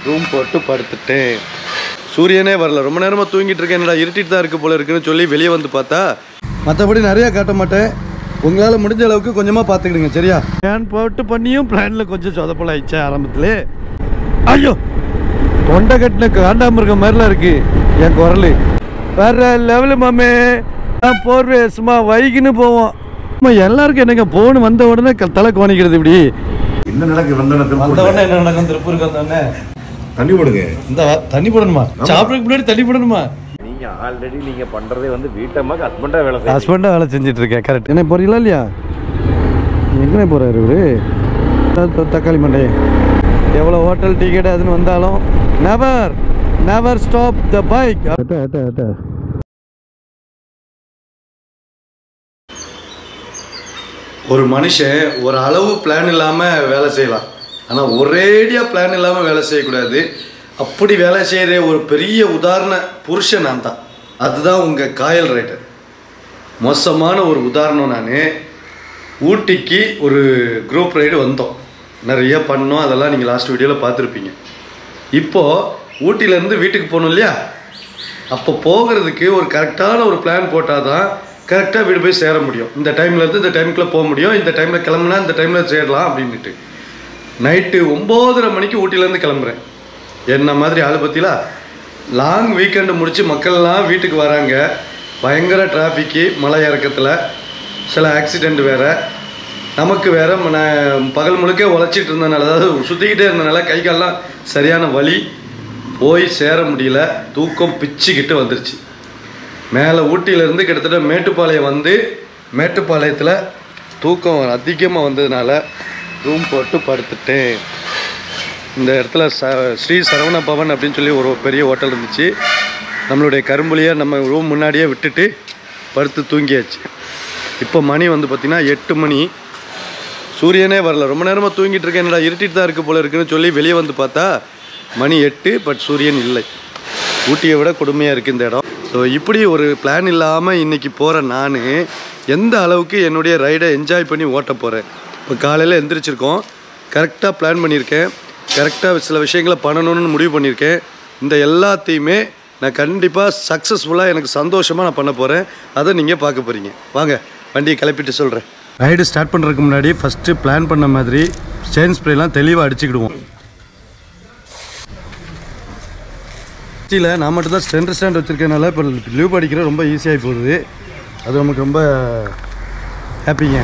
Room போட்டு படுத்துட்டேன் சூரியனே வரல ரொம்ப நேரமாக தூங்கிட்டு இருக்கேன் என்னடா இருட்டிட்டு தான் இருக்கு போல இருக்குன்னு சொல்லி வெளியே வந்து பார்த்தா மற்றபடி நிறையா காட்ட மாட்டேன் உங்களால் முடிஞ்ச அளவுக்கு கொஞ்சமாக பார்த்துக்கிடுங்க சரியா பிளான் போட்டு பண்ணியும் பிளானில் கொஞ்சம் சொதப்பல் ஆயிடுச்சு ஆரம்பத்திலே ஐயோ தொண்டை கட்டின காண்டாமிருகம் மாதிரிலாம் இருக்கு என் குரல் வேற லெவலு மாமே நான் போர்வே சும்மா வைகின்னு போவோம் அம்மா எல்லாருக்கும் என்னங்க போன் வந்த உடனே க- தலை கோணிக்கிறது இப்படி என்ன நடக்கு வந்தோடனே திரும்ப வந்த உடனே என்ன நடக்கும் திருப்பூருக்கு வந்த உடனே தண்ணி போடுங்க இந்த வ- தண்ணி போடணுமா சாப்பிட்றதுக்கு முன்னாடி தண்ணி போடணுமா நீங்க ஆல்ரெடி நீங்க பண்றதே வந்து வீட்டம்மாக்கு ஹஸ்பண்டா வேலை செய்யுங்க. ஹஸ்பண்டாக வேலை செஞ்சுட்டு இருக்கேன் கரெக்ட் என்ன போறீங்களா இல்லையா எங்கே போறாரு இவரு த- தக்காளி மண்டை எவ்வளோ ஹோட்டல் டிக்கெட் அதுன்னு வந்தாலும் never never stop the bike ஒரு மனுஷன் ஒரு அளவு பிளான் இல்லாமல் வேலை செய்யலாம் ஆனால் ஒரேடியாக பிளான் இல்லாமல் வேலை செய்யக்கூடாது அப்படி வேலை செய்கிற ஒரு பெரிய உதாரண புருஷன் நான் தான் அதுதான் உங்கள் காயல் ரைட்டர் மோசமான ஒரு உதாரணம் நான் ஊட்டிக்கு ஒரு குரூப் ரைடு வந்தோம் நிறைய பண்ணோம் அதெல்லாம் நீங்கள் லாஸ்ட் வீடியோவில் பார்த்துருப்பீங்க இப்போது ஊட்டியிலேருந்து வீட்டுக்கு போகணும் இல்லையா அப்போ போகிறதுக்கு ஒரு கரெக்டான ஒரு பிளான் போட்டால் தான் கரெக்டாக வீடு போய் சேர முடியும் இந்த டைம்லேருந்து இந்த டைமுக்குள்ளே போக முடியும் இந்த டைமில் கிளம்புனா இந்த டைமில் சேரலாம் அப்படின்ட்டு நைட்டு ஒம்போதரை மணிக்கு ஊட்டியிலேருந்து கிளம்புறேன் என்ன மாதிரி ஆள் பற்றிலா லாங் வீக்கெண்டு முடித்து மக்கள்லாம் வீட்டுக்கு வராங்க பயங்கர டிராஃபிக்கு மலை இறக்கத்தில் சில ஆக்சிடெண்ட் வேறு நமக்கு வேற ம- நான் பகல் முழுக்க உழைச்சிட்டு இருந்தனால அதாவது சுற்றிக்கிட்டே இருந்தனால கை கால்லாம் சரியான வலி போய் சேர முடியல தூக்கம் பிச்சுக்கிட்டு வந்துருச்சு மேலே ஊட்டியிலேருந்து கிட்டத்தட்ட மேட்டுப்பாளையம் வந்து மேட்டுப்பாளையத்தில் தூக்கம் அதிகமாக வந்ததுனால ரூம் போட்டு படுத்துட்டேன் இந்த இடத்துல ச ஸ்ரீ சரவண பவன் அப்படின்னு சொல்லி ஒரு பெரிய ஹோட்டல் இருந்துச்சு நம்மளுடைய கரும்புலியை நம்ம ரூம் முன்னாடியே விட்டுட்டு படுத்து தூங்கியாச்சு இப்போ மணி வந்து பார்த்திங்கன்னா எட்டு மணி சூரியனே வரல ரொம்ப நேரமாக தூங்கிட்டு இருக்கேன் என்னடா இருட்டிட்டு தான் இருக்கு போல இருக்குன்னு சொல்லி வெளியே வந்து பார்த்தா மணி எட்டு பட் சூரியன் இல்லை ஊட்டியை விட கொடுமையாக இருக்குது இந்த இடம் ஸோ இப்படி ஒரு பிளான் இல்லாமல் இன்னைக்கு போகிற நான் எந்த அளவுக்கு என்னுடைய ரைடை என்ஜாய் பண்ணி ஓட்ட போகிறேன் இப்போ காலையில் எந்திரிச்சிருக்கோம் கரெக்டாக பிளான் பண்ணியிருக்கேன் கரெக்டாக சில விஷயங்களை பண்ணணும்னு முடிவு பண்ணியிருக்கேன் இந்த எல்லாத்தையுமே நான் கண்டிப்பாக சக்ஸஸ்ஃபுல்லாக எனக்கு சந்தோஷமாக நான் பண்ண போகிறேன் அதை நீங்கள் பார்க்க போகிறீங்க வாங்க வண்டியை கிளப்பிட்டு சொல்கிறேன் ரைடு ஸ்டார்ட் பண்ணுறதுக்கு முன்னாடி ஃபஸ்ட்டு பிளான் பண்ண மாதிரி செயின் ஸ்ப்ரேலாம் தெளிவாக அடிச்சுக்கிடுவோம் சிட்டியில் நான் மட்டும் தான் ஸ்டென்ட் ஸ்டாண்ட் வச்சுருக்கனால இப்போ லீவ் அடிக்கிற ரொம்ப ஈஸியாகி போகுது அது நமக்கு ரொம்ப ஹாப்பிங்க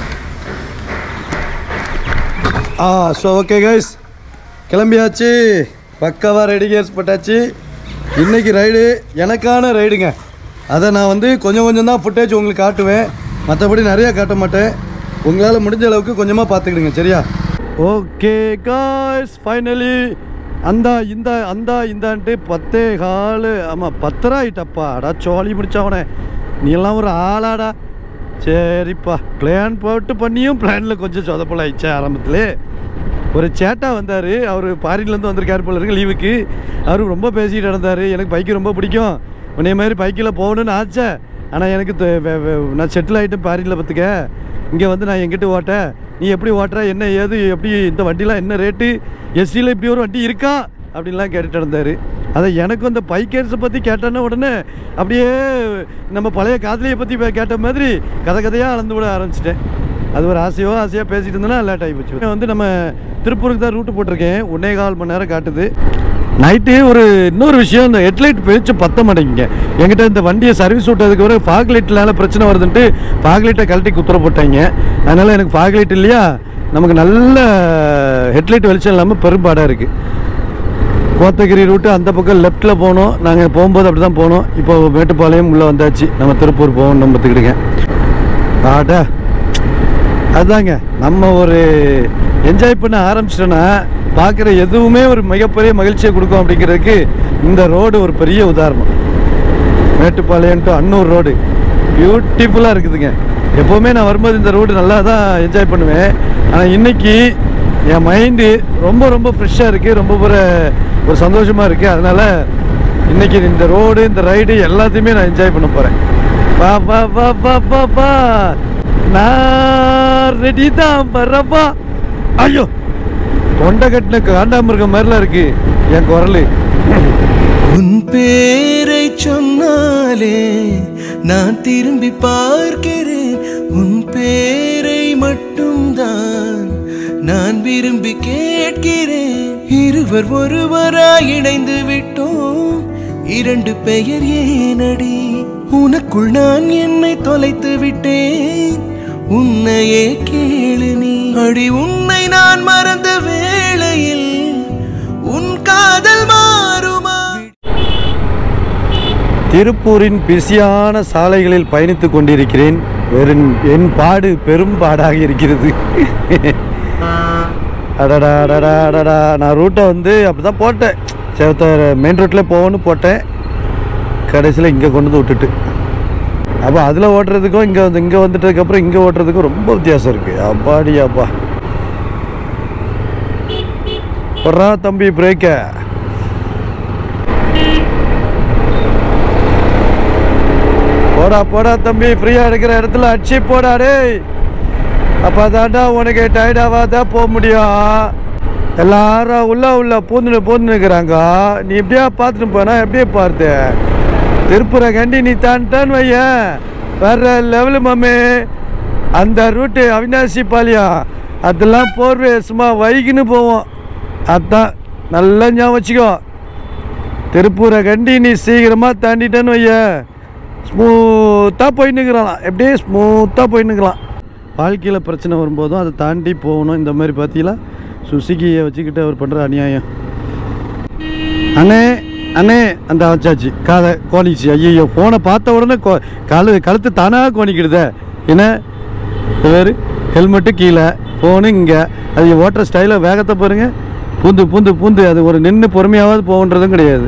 ஆ ஸோ ஓகே கைஸ் கிளம்பியாச்சு பக்காவாக ரெடி கேர்ஸ் போட்டாச்சு இன்னைக்கு ரைடு எனக்கான ரைடுங்க அதை நான் வந்து கொஞ்சம் கொஞ்சம் தான் ஃபுட்டேஜ் உங்களுக்கு காட்டுவேன் மற்றபடி நிறையா காட்ட மாட்டேன் உங்களால் முடிஞ்ச அளவுக்கு கொஞ்சமாக பார்த்துக்கிடுங்க சரியா ஓகே காய்ஸ் ஃபைனலி அந்த இந்த அந்த இந்தான்ட்டு பத்தே காலு ஆமாம் பத்தரை ஆயிட்டப்பா அடா சோழி முடிச்சவனே நீ எல்லாம் ஒரு ஆளாடா சரிப்பா பிளான் போட்டு பண்ணியும் பிளானில் கொஞ்சம் சொதப்பல் ஆயிடுச்சு ஆரம்பத்தில் ஒரு சேட்டா வந்தார் அவர் ஃபாரின்லேருந்து வந்திருக்காரு போல இருக்கு லீவுக்கு அவர் ரொம்ப பேசிகிட்டு நடந்தார் எனக்கு பைக்கு ரொம்ப பிடிக்கும் உன்னைய மாதிரி பைக்கில் போகணுன்னு ஆச்சே ஆனால் எனக்கு தெ- வே- வே- நான் செட்டில் ஆகிட்டேன் ஃபாரினில் பார்த்துக்க இங்கே வந்து நான் எங்கிட்ட ஓட்ட நீ எப்படி ஓட்டுற என்ன ஏது எப்படி இந்த வண்டிலாம் என்ன ரேட்டு எஸ்சியில் இப்படி ஒரு வண்டி இருக்கா அப்படின்லாம் கேட்டுட்டு இருந்தார் அதை எனக்கும் அந்த பைக்கர்ஸை பற்றி கேட்டோன்னே உடனே அப்படியே நம்ம பழைய காதலியை பற்றி கேட்ட மாதிரி கதை கதையாக அளந்து விட ஆரம்பிச்சிட்டேன் அது ஒரு ஆசையோ ஆசையாக பேசிட்டு இருந்தேன்னா லேட் ஆகி போச்சு வந்து நம்ம திருப்பூருக்கு தான் ரூட்டு போட்டிருக்கேன் ஒன்னே கால் மணி நேரம் காட்டுது நைட்டு ஒரு இன்னொரு விஷயம் இந்த ஹெட்லைட் பேச்சு பத்த மாட்டேங்குங்க என்கிட்ட இந்த வண்டியை சர்வீஸ் விட்டதுக்கு ஒரு ஃபாக் லைட்னால பிரச்சனை வருதுன்ட்டு ஃபாக் லைட்டை கழட்டி குத்துற போட்டாங்க அதனால் எனக்கு ஃபாக் லைட் இல்லையா நமக்கு நல்ல ஹெட்லைட் வெளிச்சம் இல்லாமல் பெரும்பாடாக இருக்குது கோத்தகிரி ரூட்டு அந்த பக்கம் லெஃப்ட்டில் போனோம் நாங்கள் போகும்போது அப்படி தான் போனோம் இப்போ மேட்டுப்பாளையம் உள்ளே வந்தாச்சு நம்ம திருப்பூர் போகணும் நம்ம பார்த்துக்கிடுங்க ஆடா அதுதாங்க நம்ம ஒரு என்ஜாய் பண்ண ஆரம்பிச்சிட்டோன்னா பார்க்குற எதுவுமே ஒரு மிகப்பெரிய மகிழ்ச்சியை கொடுக்கும் அப்படிங்கிறதுக்கு இந்த ரோடு ஒரு பெரிய உதாரணம் மேட்டுப்பாளையம் டு அன்னூர் ரோடு பியூட்டிஃபுல்லாக இருக்குதுங்க எப்போவுமே நான் வரும்போது இந்த ரோடு நல்லா தான் என்ஜாய் பண்ணுவேன் ஆனால் இன்னைக்கு என் மைண்டு ரொம்ப ரொம்ப ஃப்ரெஷ்ஷாக இருக்குது ரொம்ப ஒரு ஒரு சந்தோஷமாக இருக்குது அதனால் இன்னைக்கு இந்த ரோடு இந்த ரைடு எல்லாத்தையுமே நான் என்ஜாய் பண்ண போகிறேன் வா வா வா வா வா வா நான் ரெடி தான் வரப்பா ஐயோ தொண்டை கட்டின காண்டாமிருகம் மாதிரிலாம் இருக்கு என் குரல் உன் பேரை சொன்னாலே நான் திரும்பி பார்க்கிறேன் உன் பேரை மட்டும்தான் நான் விரும்பி கேட்கிறேன் இருவர் ஒருவராய் இணைந்து விட்டோம் இரண்டு பெயர் ஏனடி உனக்குள் நான் என்னை தொலைத்து விட்டேன் உன்னையே கேளு நீ அடி உன்னை நான் மறந்த வேளையில் உன் காதல் மாறுமா திருப்பூரின் பிஸியான சாலைகளில் பயணித்துக் கொண்டிருக்கிறேன் வெறும் என் பாடு பெரும் பாடாக இருக்கிறது அடடா அடடா அடடா நான் ரூட்டை வந்து அப்படி தான் போட்டேன் சேவத்த மெயின் ரோட்டில் போகணும்னு போட்டேன் கடைசியில் இங்கே கொண்டு வந்து விட்டுட்டு அப்போ அதில் ஓட்டுறதுக்கும் இங்கே வந்து இங்கே வந்துட்டதுக்கப்புறம் இங்கே ஓட்டுறதுக்கும் ரொம்ப வித்தியாசம் இருக்குது அப்பாடி அப்பா போடுறா தம்பி பிரேக்கை போடா போடா தம்பி ஃப்ரீயா இருக்கிற இடத்துல அடிச்சு போடா டேய் அப்போ தாண்டா உனக்கு டயர்டாவாக போக முடியும் எல்லாரும் உள்ள உள்ள பூந்துன்னு பூந்து நிற்கிறாங்க நீ இப்படியா பார்த்துட்டு போனா எப்படியே பார்த்து திருப்புற கண்டி நீ தான்ட்டான்னு வையன் வேற லெவலு மம்மி அந்த ரூட்டு அவினாசி பாளையம் அதெல்லாம் போர்வே சும்மா வைகின்னு போவோம் அதான் நல்லா ஞாபகம் வச்சுக்கோ திருப்பூரை கண்டி நீ சீக்கிரமாக தாண்டிட்டேன்னு வைய ஸ்மூத்தாக போயின்னுக்கிறான் எப்படியே ஸ்மூத்தாக போயின்னுக்கலாம் வாழ்க்கையில் பிரச்சனை வரும்போதும் அதை தாண்டி போகணும் இந்த மாதிரி பார்த்தீங்களா சுசுகியை வச்சுக்கிட்டு அவர் பண்ணுற அநியாயம் அண்ணே அண்ணே அந்த வச்சாச்சு காலை கோணிச்சு ஐயோ ஃபோனை பார்த்த உடனே கோ கழு கழுத்து தானாக கோணிக்கிடுதே என்ன வேறு ஹெல்மெட்டு கீழே ஃபோனு இங்கே அது ஓட்டுற ஸ்டைலில் வேகத்தை பாருங்க பூந்து பூந்து பூந்து அது ஒரு நின்று பொறுமையாவது போகன்றதும் கிடையாது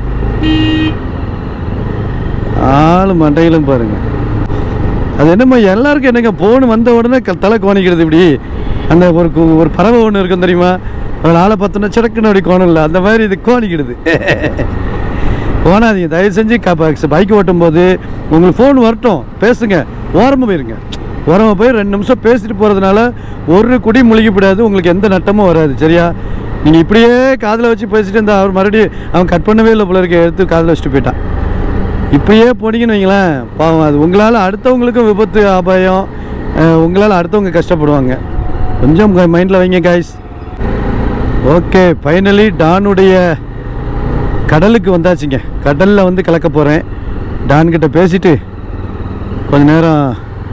ஆளு மண்டையிலும் பாருங்க அது என்னம்மா எல்லாருக்கும் என்னங்க போன் வந்த உடனே க- தலை கோணிக்கிறது இப்படி அந்த ஒரு கு- ஒரு பறவை ஒன்று இருக்கும் தெரியுமா ஒரு ஆளை பார்த்தோன்னா சிடக்குன்னு அப்படி கோணம் இல்லை அந்த மாதிரி இது கோணிக்கிடுது கோணாதீங்க தயவு செஞ்சு பைக் ஓட்டும் போது உங்களுக்கு ஃபோன் வரட்டும் பேசுங்க ஓரமாக போயிருங்க ஓரமாக போய் ரெண்டு நிமிஷம் பேசிட்டு போகிறதுனால ஒரு குடி முழுகிப்படாது உங்களுக்கு எந்த நட்டமும் வராது சரியா நீங்கள் இப்படியே காதில் வச்சு பேசிட்டு இருந்தா அவர் மறுபடியும் அவன் கட் பண்ணவே இல்லை போல இருக்க எடுத்து காதில் வச்சுட்டு போயிட்டான் இப்படியே போனீங்கன்னு வைங்களேன் பாவம் அது உங்களால் அடுத்தவங்களுக்கும் விபத்து அபாயம் அஹ், உங்களால் அடுத்தவங்க கஷ்டப்படுவாங்க கொஞ்சம் மைண்டில் வைங்க காய்ஸ் ஓகே ஃபைனலி டானுடைய கடலுக்கு வந்தாச்சுங்க கடலில் வந்து கலக்க போகிறேன் டான் கிட்ட பேசிட்டு கொஞ்ச நேரம்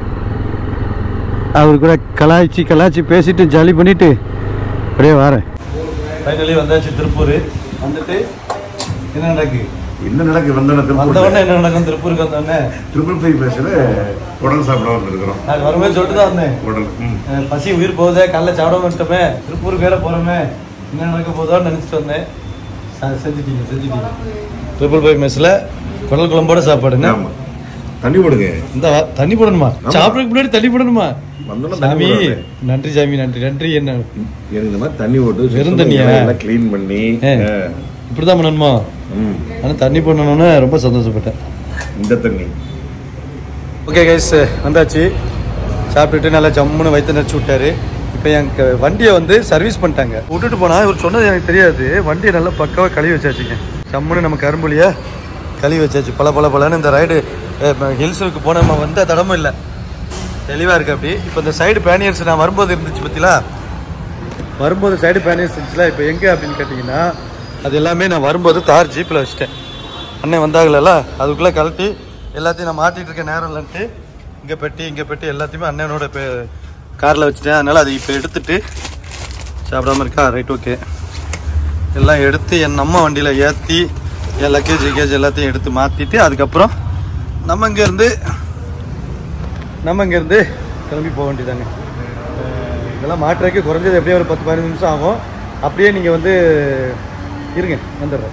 அவர் கூட கலாய்ச்சி கலாய்ச்சி பேசிட்டு ஜாலி பண்ணிட்டு அப்படியே வரேன் ஃபைனலி வந்தாச்சு திருப்பூர் வந்துட்டு என்ன நடக்கு என்ன நடக்கு வந்தோடனே வந்த திருப்பூர் உடனே என்ன நடக்கும் திருப்பூருக்கு வந்தோடனே ட்ரிபிள் ஃபைவ் பேசுகிற குடல் சாப்பிட வந்திருக்கிறோம் நான் வரும்போது சொல்லிட்டு தான் வந்தேன் குடல் ம் அஹ் பசி உயிர் போகுதே காலைல சாப்பிட விட்டோமே திருப்பூருக்கு வேற போகிறோமே என்ன நடக்க போதோன்னு நினச்சிட்டு வந்தேன் ச- செஞ்சுட்டீங்க செஞ்சுட்டீங்க ட்ரிபிள் ஃபைவ் மெஸ்ஸில் குடல் குழம்போட சாப்பாடுங்க ஆமாம் தண்ணி போடுங்க இந்த வா- தண்ணி போடணுமா ஆமா. சாப்பிட்றதுக்கு முன்னாடி தண்ணி போடணுமா வந்தோடனே தண்ணி சாமி போடுவாங்க. நன்றி சாமி நன்றி நன்றி என்ன எனக்கு இந்த மாதிரி தண்ணி போட்டு வெறும் சுத்தமா தண்ணியா? எல்லாம் க்ளீன் பண்ணி ஏ. ஆ, இப்படி தான் பண்ணணுமா ம் ஆனால் தண்ணி போடணுன்னு ரொம்ப சந்தோஷப்பட்டேன் இந்த தண்ணி ஓகே கைஸ் வந்தாச்சு சாப்பிட்டுட்டு நல்லா ஜம்முன்னு வயிற்று நினச்சி விட்டாரு இப்போ என் க- வண்டியை வந்து சர்வீஸ் பண்ணிட்டாங்க விட்டுட்டு போனா இவர் சொன்னது எனக்கு தெரியாது வண்டியை நல்லா பக்காவாக கழுவி வச்சாச்சுங்க ஜம்முன்னு நம்ம கரும்புலியை கழுவி வச்சாச்சு பல பல பலன்னு இந்த ரைடு ஹில்ஸுக்கு போன நம்ம வந்த தடமும் இல்லை தெளிவாக இருக்கு அப்படி இப்போ இந்த சைடு பேனியர்ஸ் நான் வரும்போது இருந்துச்சு பத்திலா வரும்போது சைடு பேனியர்ஸ் இருந்துச்சுல இப்போ எங்கே அப்படின்னு கேட்டிங்கன்னா அது எல்லாமே நான் வரும்போது தார் ஜீப்பில் வச்சுட்டேன் அண்ணன் வந்தாங்களா அதுக்குள்ளே கழட்டி எல்லாத்தையும் நான் மாட்டிட்டு இருக்க நேரம் இல்லைன்ட்டு இங்கே பெட்டி இங்கே பெட்டி எல்லாத்தையுமே அண்ணனோட இப்போ காரில் வச்சுட்டேன் அதனால் அதை இப்போ எடுத்துட்டு சாப்பிடாம இருக்கா ரைட் ஓகே எல்லாம் எடுத்து என் நம்ம வண்டியில் ஏற்றி என் லக்கேஜ் கிகேஜ் எல்லாத்தையும் எடுத்து மாற்றிட்டு அதுக்கப்புறம் நம்ம இங்கேருந்து நம்ம இங்கேருந்து கிளம்பி போக வேண்டியதாங்க அஹ் இதெல்லாம் மாற்றுறதுக்கு குறைஞ்சது எப்படியும் ஒரு பத்து பதினஞ்சு நிமிஷம் ஆகும் அப்படியே நீங்கள் வந்து இருங்க வந்துடுறேன்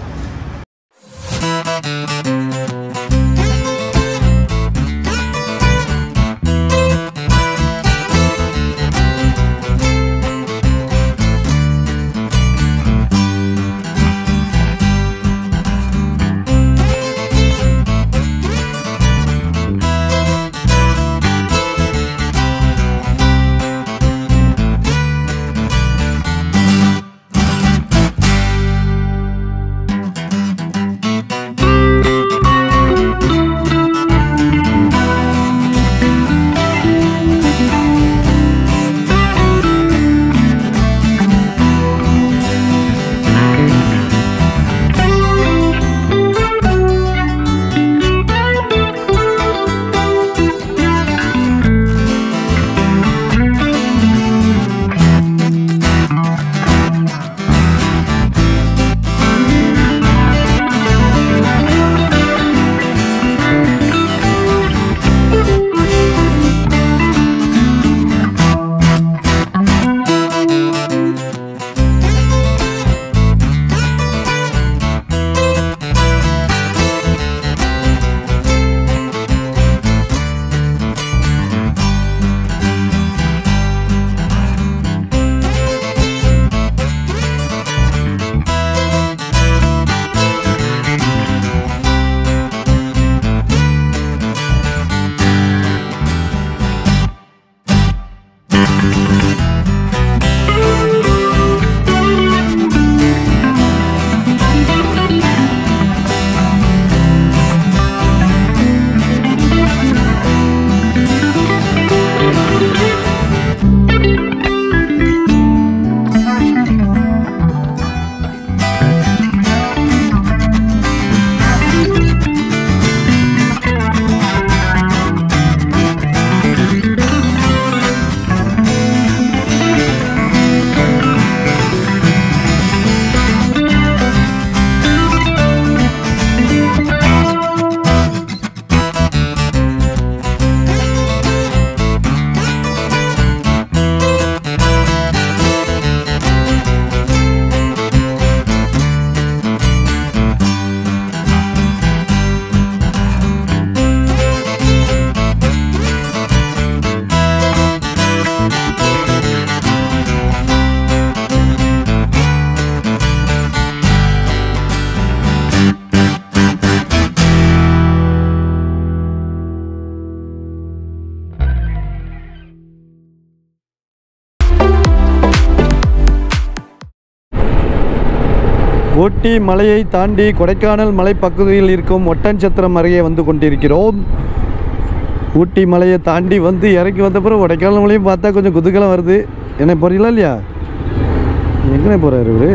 ஊட்டி மலையை தாண்டி கொடைக்கானல் மலைப்பகுதியில் இருக்கும் ஒட்டன்சத்திரம் அருகே வந்து கொண்டிருக்கிறோம் ஊட்டி மலையை தாண்டி வந்து இறங்கி வந்த பிறகு கொடைக்கானல் மலையும் பார்த்தா கொஞ்சம் குதூகலம் வருது என்ன போறீங்களா இல்லையா எங்கே போகிறாரு இவரு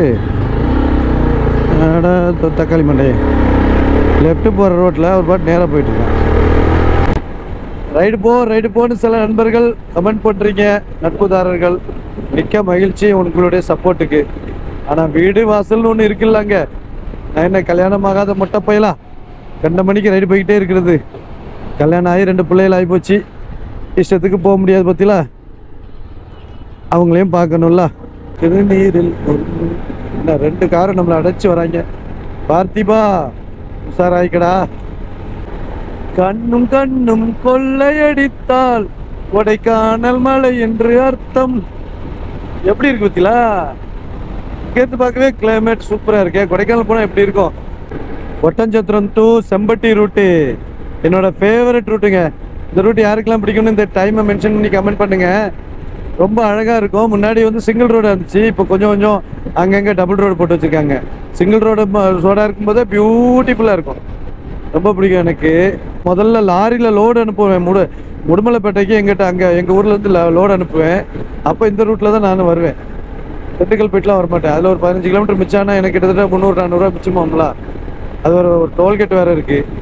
அடா, த- தக்காளி மண்டை லெஃப்ட்டு போகிற ரோட்டில் ஒரு பாட்டு நேராக போயிட்டுருக்கேன் ரைடு போ ரைடு போன்னு சில நண்பர்கள் கமெண்ட் பண்ணுறீங்க நட்புதாரர்கள் மிக்க மகிழ்ச்சி உங்களுடைய சப்போர்ட்டுக்கு ஆனால் வீடு வாசல்னு ஒன்று இருக்குல்லங்க நான் என்ன கல்யாணம் ஆகாத மொட்டை பையலா கண்ட மணிக்கு ரைடு போய்கிட்டே இருக்கிறது கல்யாணம் ஆகி ரெண்டு பிள்ளைகள் ஆகி போச்சு இஷ்டத்துக்கு போக முடியாது பத்திலா அவங்களையும் பார்க்கணும்ல திருநீரில் ஒன்று. என்ன ரெண்டு காரும் நம்மளை அடைச்சி வராங்க பார்த்திபா உஷாராய்க்கடா கண்ணும் கண்ணும் கொள்ளையடித்தால் கொடைக்கானல் மலை என்று அர்த்தம் எப்படி இருக்கு பத்திலா இங்கேருந்து பார்க்கவே கிளைமேட் சூப்பராக இருக்கே கொடைக்கானல் போனால் எப்படி இருக்கும் ஒட்டஞ்சத்திரம் டு செம்பட்டி ரூட்டு என்னோட ஃபேவரட் ரூட்டுங்க இந்த ரூட் யாருக்கெல்லாம் பிடிக்கும்னு இந்த டைமை மென்ஷன் பண்ணி கமெண்ட் பண்ணுங்க ரொம்ப அழகாக இருக்கும் முன்னாடி வந்து சிங்கிள் ரோடு இருந்துச்சு இப்போ கொஞ்சம் கொஞ்சம் அங்கங்கே டபுள் ரோடு போட்டு வச்சுருக்காங்க சிங்கிள் ரோடு ரோடாக இருக்கும்போதே பியூட்டிஃபுல்லாக இருக்கும் ரொம்ப பிடிக்கும் எனக்கு முதல்ல லாரியில் லோடு அனுப்புவேன் முடு முடுமலைப்பேட்டைக்கு எங்கிட்ட அங்கே எங்கள் ஊர்லேருந்து லோடு அனுப்புவேன் அப்போ இந்த ரூட்டில் தான் நான் வருவேன் திண்டுக்கல் போயிட்டுலாம் வரமாட்டேன் அதில் ஒரு பதினஞ்சு கிலோமீட்டர் மிச்சானா எனக்கு கிட்டத்தட்ட முந்நூறு நானூறுரூவா மிச்சமாம்ல அது ஒரு ஒரு டோல்கேட் வேறு இருக்குது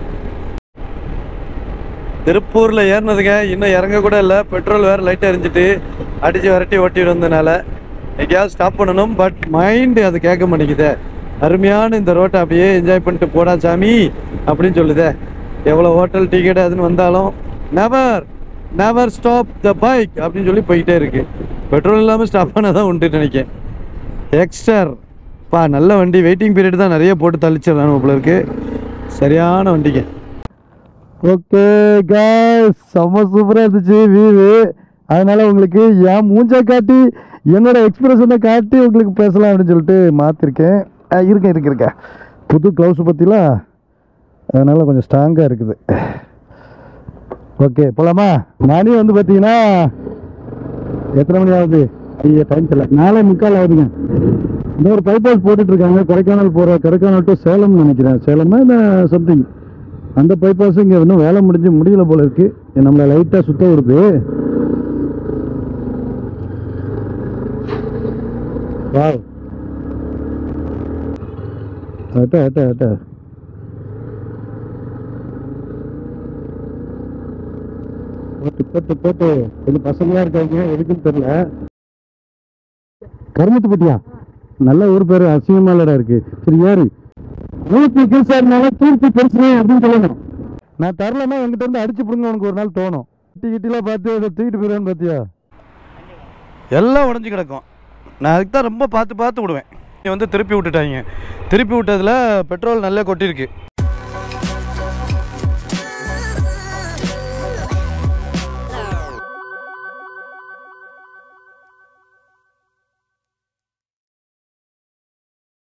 திருப்பூரில் ஏறினதுங்க இன்னும் இறங்க கூட இல்லை பெட்ரோல் வேறு லைட்டாக எரிஞ்சிட்டு அடித்து விரட்டி ஓட்டிட்டு வந்தனால எங்கேயாவது ஸ்டாப் பண்ணணும் பட் மைண்டு அது கேட்க மாட்டேங்குதே அருமையான இந்த ரோட்டை அப்படியே என்ஜாய் பண்ணிட்டு போடா சாமி அப்படின்னு சொல்லுதே எவ்வளோ ஹோட்டல் டிக்கெட் அதுன்னு வந்தாலும் never never stop the bike அப்படின்னு சொல்லி போய்கிட்டே இருக்கு பெட்ரோல் இல்லாமல் ஸ்டாப் பண்ண தான் உண்டு நினைக்கிறேன் எக்ஸ்டர் பா நல்ல வண்டி வெயிட்டிங் பீரியட் தான் நிறைய போட்டு தள்ளிச்சிடலாம் போல இருக்கு சரியான வண்டிங்க ஓகே காய்ஸ் செம்ம சூப்பராக இருந்துச்சு வியூ அதனால உங்களுக்கு என் மூஞ்சை காட்டி என்னோட எக்ஸ்பிரஷனை காட்டி உங்களுக்கு பேசலாம் அப்படின்னு சொல்லிட்டு மாற்றிருக்கேன் இருக்கேன் இருக்கு இருக்கேன் புது க்ளவுஸ் பற்றிலாம் அதனால கொஞ்சம் ஸ்ட்ராங்காக இருக்குது ஓகே போலாமா மணி வந்து பார்த்தீங்கன்னா எத்தனை மணி ஆகுது ஐயா டைம் தெரியல நாலே முக்கால் ஆகுதுங்க இந்த ஒரு பைபாஸ் போட்டுட்டு இருக்காங்க கொடைக்கானல் போகிற கொடைக்கானல் டு சேலம் நினைக்கிறேன் சேலம்னா இல்லை சம்திங் அந்த பைபாஸ் இங்கே இன்னும் வேலை முடிஞ்சு முடியல போல இருக்கு நம்மளை லைட்டாக சுத்த விடுது வாவ் அட்ட அட்ட அட்ட போட்டு போட்டு போட்டு கொஞ்சம் பசங்களா இருக்காங்க எதுக்குன்னு தெரியல கருமத்துப்பட்டியா நல்ல ஊர் பேரு அசிங்கமாலடா இருக்கு சரி யாரு ஊட்டி கிருஷ்ணாருனால கீர்த்தி பெருசுனே அப்படின்னு சொல்லணும் நான் தரலன்னா என்கிட்ட இருந்து அடிச்சு பிடுங்க உனக்கு ஒரு நாள் தோணும் கிட்டி கிட்டிலாம் பார்த்து இதை தூக்கிட்டு போயிடுவேன்னு பார்த்தியா எல்லாம் உடஞ்சி கிடக்கும் நான் அதுக்கு தான் ரொம்ப பார்த்து பார்த்து விடுவேன் இங்க வந்து திருப்பி விட்டுட்டாங்க திருப்பி விட்டதில் பெட்ரோல் நல்லா கொட்டியிருக்கு